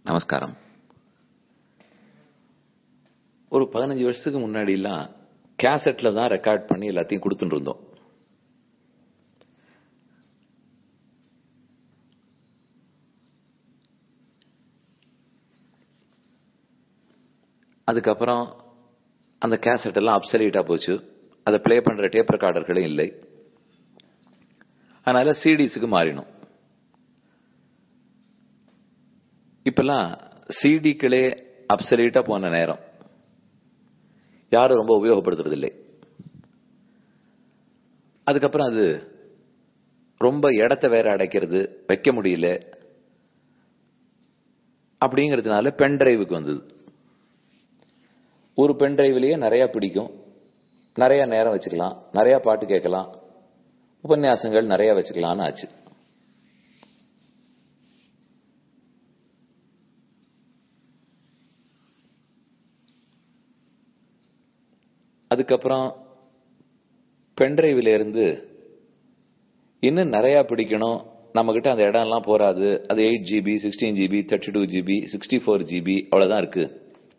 நமஸ்காரம் ஒரு பதினஞ்சு வருஷத்துக்கு முன்னாடிலாம் கேசட்ல தான் ரெக்கார்ட் பண்ணி எல்லாத்தையும் கொடுத்துட்டு இருந்தோம் அதுக்கப்புறம் அந்த கேசட் எல்லாம் அப்சலீட்டா போச்சு அதை ப்ளே பண்ற டேப் ரெக்கார்டர்களும் இல்லை அதனால சிடிஸுக்கு மாறினோம் இப்பெல்லாம் சிடிக்களே அப்சலீட்டா போன நேரம் யாரும் ரொம்ப உபயோகப்படுத்துறது இல்லை அதுக்கப்புறம் அது ரொம்ப இடத்த வேற அடைக்கிறது வைக்க முடியல அப்படிங்கிறதுனால பென் டிரைவுக்கு வந்தது ஒரு பென் டிரைவ்லயே நிறைய பிடிக்கும் நிறைய நேரம் வச்சுக்கலாம் நிறைய பாட்டு கேட்கலாம் உபன்யாசங்கள் நிறைய வச்சுக்கலாம்னு ஆச்சு அதுக்கப்புறம் பென்டிரைவ்ல இருந்து இன்னும் நிறைய பிடிக்கணும் நம்ம கிட்ட அந்த இடம் எல்லாம் போராது அது eight GB sixteen GB thirty two GB sixty four GB அவ்வளவுதான் இருக்கு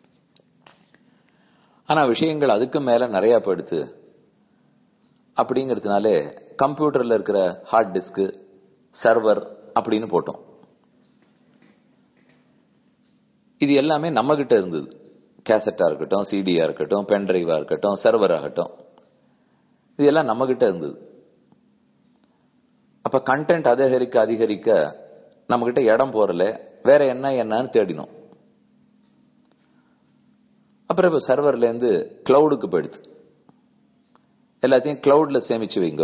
ஆனா விஷயங்கள் அதுக்கு மேல நிறைய போயிடுத்து அப்படிங்கிறதுனாலே கம்ப்யூட்டர்ல இருக்கிற ஹார்ட் டிஸ்க் சர்வர் அப்படின்னு போட்டோம் இது எல்லாமே நம்ம கிட்ட இருந்தது கேசட்டா இருக்கட்டும் சிடியா இருக்கட்டும் பென் டிரைவா இருக்கட்டும் சர்வர் ஆகட்டும் இது எல்லாம் நம்ம கிட்ட இருந்தது அப்ப கண்டென்ட் அதிகரிக்க அதிகரிக்க நம்ம கிட்ட இடம் போறல வேற என்ன என்னன்னு தேடினோம் அப்புறம் இப்ப சர்வர்ல இருந்து கிளவுடுக்கு போயிடுது எல்லாத்தையும் கிளவுட்ல சேமிச்சு வைங்க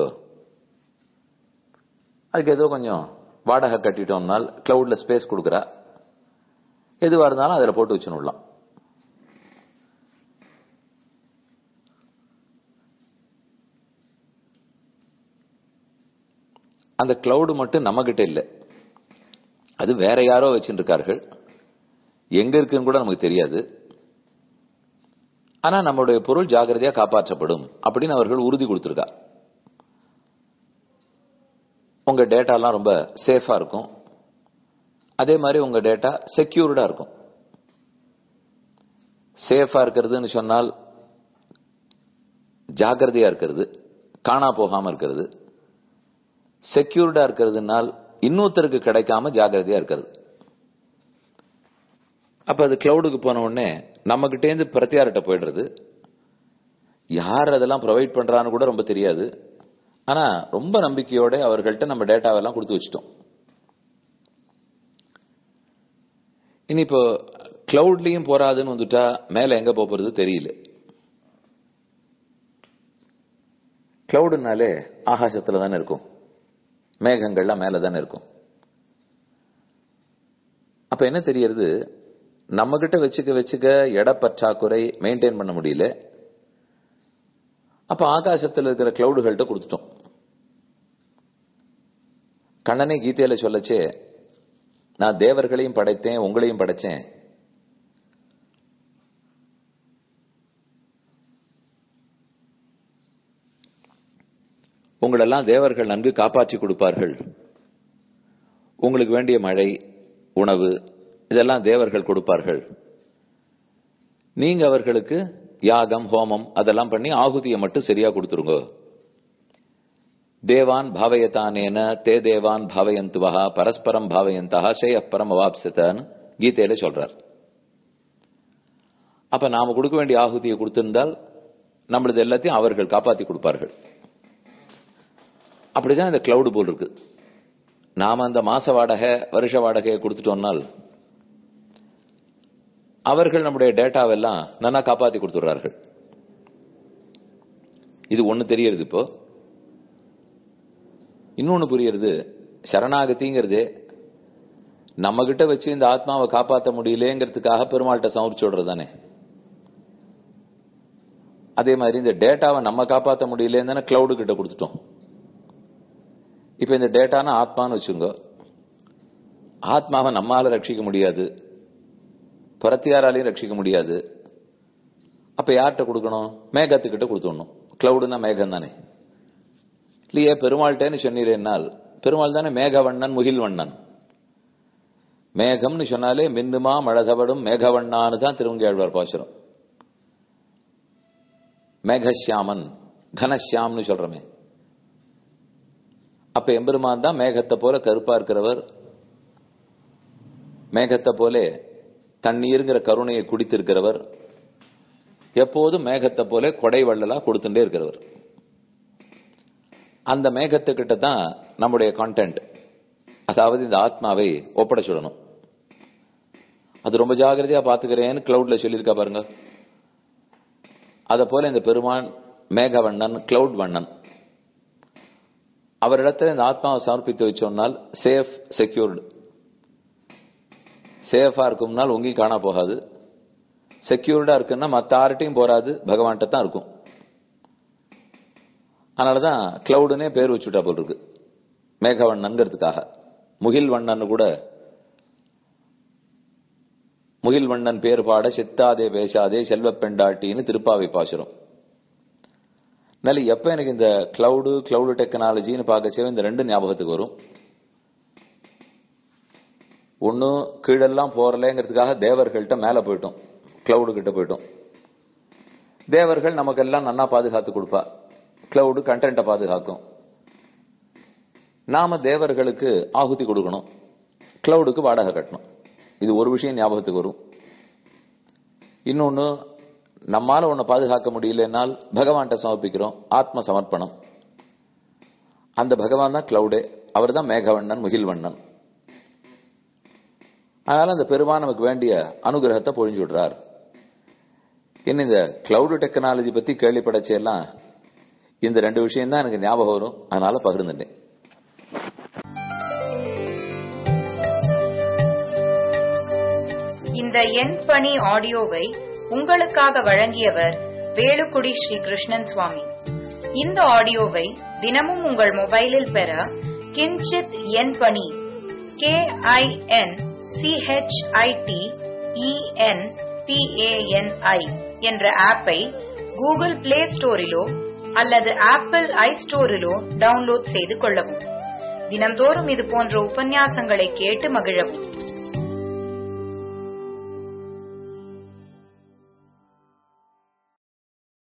அதுக்கு ஏதோ கொஞ்சம் வாடகை கட்டிட்டோம்னால் கிளவுட்ல ஸ்பேஸ் கொடுக்குறா எதுவா இருந்தாலும் அதுல போட்டு வச்சுடலாம் அந்த கிளவுடு மட்டும் நம்ம கிட்ட இல்லை அது வேற யாரோ வச்சுருக்கார்கள் எங்க இருக்குன்னு கூட நமக்கு தெரியாது ஆனா நம்மளுடைய பொருள் ஜாகிரதையா காப்பாற்றப்படும் அப்படின்னு அவர்கள் உறுதி கொடுத்திருக்கா உங்க டேட்டா எல்லாம் ரொம்ப சேஃபா இருக்கும் அதே மாதிரி உங்க டேட்டா செக்யூர்டா இருக்கும் சேஃபா இருக்கிறதுன்னு சொன்னால் ஜாகிரதையா இருக்கிறது காணா போகாம இருக்கிறது செக்யூர்டா இருக்கிறதுனால் இன்னொருத்தருக்கு கிடைக்காம ஜாகிரதையா இருக்கிறது அப்ப அது கிளவுடுக்கு போன உடனே நம்ம கிட்டேந்து பிரத்தியார்கிட்ட போயிடுறது யார் அதெல்லாம் ப்ரொவைட் பண்றான்னு கூட ரொம்ப தெரியாது ஆனா ரொம்ப நம்பிக்கையோட அவர்கள்ட்ட நம்ம டேட்டாவெல்லாம் கொடுத்து வச்சிட்டோம் இனி இப்போ கிளவுட்லயும் போறாதுன்னு வந்துட்டா மேல எங்க போறது தெரியல கிளவுடுனாலே ஆகாசத்துல தானே இருக்கும் மேகங்கள்லாம் மேல தானே இருக்கும் அப்ப என்ன தெரியறது நம்ம கிட்ட வச்சுக்க வச்சுக்க எட பற்றாக்குறை மெயின்டைன் பண்ண முடியல அப்ப ஆகாசத்தில் இருக்கிற கிளவுடுகள்கிட்ட கொடுத்துட்டோம் கண்ணனே கீதையில சொல்லச்சே நான் தேவர்களையும் படைத்தேன் உங்களையும் படைச்சேன் உங்களெல்லாம் தேவர்கள் நன்கு காப்பாற்றி கொடுப்பார்கள் உங்களுக்கு வேண்டிய மழை உணவு இதெல்லாம் தேவர்கள் கொடுப்பார்கள் நீங்க அவர்களுக்கு யாகம் ஹோமம் அதெல்லாம் பண்ணி ஆகுதியை மட்டும் சரியா கொடுத்துருங்க தேவான் பாவயத்தானேன தே தேவான் பாவயந்துவா பரஸ்பரம் பாவயந்தா ஷேயப்பரம் அவாப்சத்தன்னு கீதையில சொல்றார் அப்ப நாம கொடுக்க வேண்டிய ஆகுதியை கொடுத்திருந்தால் நம்மளது எல்லாத்தையும் அவர்கள் காப்பாத்தி கொடுப்பார்கள் அப்படிதான் இந்த கிளவுடு போல் இருக்கு நாம அந்த மாச வாடகை வருஷ வாடகையை கொடுத்துட்டோம்னால் அவர்கள் நம்முடைய டேட்டாவெல்லாம் நல்லா காப்பாத்தி கொடுத்துடுறார்கள் இது ஒண்ணு தெரியறது இப்போ இன்னொன்னு புரியறது சரணாகதிங்கிறது நம்ம கிட்ட வச்சு இந்த ஆத்மாவை காப்பாற்ற முடியலங்கிறதுக்காக பெருமாள்கிட்ட சமர்ப்பிச்சு விடுறது தானே அதே மாதிரி இந்த டேட்டாவை நம்ம காப்பாற்ற முடியலன்னு கிளவுடு கிட்ட கொடுத்துட்டோம் இப்ப இந்த டேட்டானா ஆத்மான்னு வச்சுங்க ஆத்மாவை நம்மால ரட்சிக்க முடியாது புறத்தியாராலையும் ரட்சிக்க முடியாது அப்ப யார்கிட்ட கொடுக்கணும் மேகத்துக்கிட்ட கொடுத்துடணும் கிளவுடுனா மேகம் தானே இல்லையே பெருமாள்கிட்டன்னு சொன்னீரேனால் பெருமாள் தானே மேகவண்ணன் முகில் வண்ணன் மேகம்னு சொன்னாலே மின்னுமா மழதவடும் மேகவண்ணான்னு தான் திருவங்கியாழ்வார் பாசுரம் மேகசியாமன் கனசியாம்னு சொல்றமே அப்ப எம்பெருமான் தான் மேகத்தை போல கருப்பா இருக்கிறவர் மேகத்தை போல தண்ணீருங்கிற கருணையை குடித்திருக்கிறவர் எப்போதும் மேகத்தை போல கொடை வள்ளலா கொடுத்துட்டே இருக்கிறவர் அந்த மேகத்துக்கிட்ட தான் நம்முடைய கான்டென்ட் அதாவது இந்த ஆத்மாவை ஒப்பட சொல்லணும் அது ரொம்ப ஜாகிரதையா பாத்துக்கிறேன்னு கிளவுட்ல சொல்லியிருக்கா பாருங்க அத போல இந்த பெருமான் மேகவண்ணன் கிளவுட் வண்ணன் அவரிடத்துல இந்த ஆத்மாவை சமர்ப்பித்து வச்சோம்னால் சேஃப் செக்யூர்டு சேஃபா இருக்கும்னால் உங்கேயும் காணா போகாது செக்யூர்டா இருக்குன்னா மத்த ஆர்ட்டையும் போறாது பகவான்கிட்ட தான் இருக்கும் அதனாலதான் கிளவுடுனே பேர் வச்சுட்டா போல் இருக்கு மேகவண்ணன்கிறதுக்காக முகில் வண்ணன் கூட முகில் வண்ணன் பேர் பாட சித்தாதே பேசாதே செல்வ பெண்டாட்டின்னு திருப்பாவை பாசுரம் அதனால எப்ப எனக்கு இந்த கிளவுடு கிளவுடு டெக்னாலஜின்னு பார்க்கச்சே இந்த ரெண்டு ஞாபகத்துக்கு வரும் ஒன்னு கீழெல்லாம் போறலேங்கிறதுக்காக தேவர்கள்ட்ட மேல போயிட்டோம் கிளவுடு கிட்ட போயிட்டோம் தேவர்கள் நமக்கெல்லாம் நன்னா பாதுகாத்து கொடுப்பா கிளவுடு கண்டென்ட்டை பாதுகாக்கும் நாம தேவர்களுக்கு ஆகுதி கொடுக்கணும் கிளவுடுக்கு வாடகை கட்டணும் இது ஒரு விஷயம் ஞாபகத்துக்கு வரும் இன்னொன்னு நம்மால ஒண்ணு பாதுகாக்க முடியலனால் பகவான்கிட்ட சமர்ப்பிக்கிறோம் ஆத்ம சமர்ப்பணம் அந்த பகவான் தான் கிளவுடே அவர் தான் மேகவண்ணன் முகில்வண்ணன் அதனால அந்த பெருமான் நமக்கு வேண்டிய அனுகிரகத்தை பொழிஞ்சு விடுறார் இன்னும் இந்த கிளவுடு டெக்னாலஜி பத்தி கேள்விப்படச்செல்லாம் இந்த ரெண்டு விஷயம் தான் எனக்கு ஞாபகம் வரும் அதனால பகிர்ந்துட்டேன் இந்த எண் பணி ஆடியோவை உங்களுக்காக வழங்கியவர் வேலுக்குடி ஸ்ரீ கிருஷ்ணன் சுவாமி இந்த ஆடியோவை தினமும் உங்கள் மொபைலில் பெற கிஞ்சித் எண் பணி கே ஐ என் சிஹெச்ஐடி இஎன் பிஏஎன்ஐ என்ற ஆப்பை கூகுள் பிளே ஸ்டோரிலோ அல்லது ஆப்பிள் ஐ ஸ்டோரிலோ டவுன்லோட் செய்து கொள்ளவும் தினம்தோறும் இது போன்ற உபன்யாசங்களை கேட்டு மகிழவும்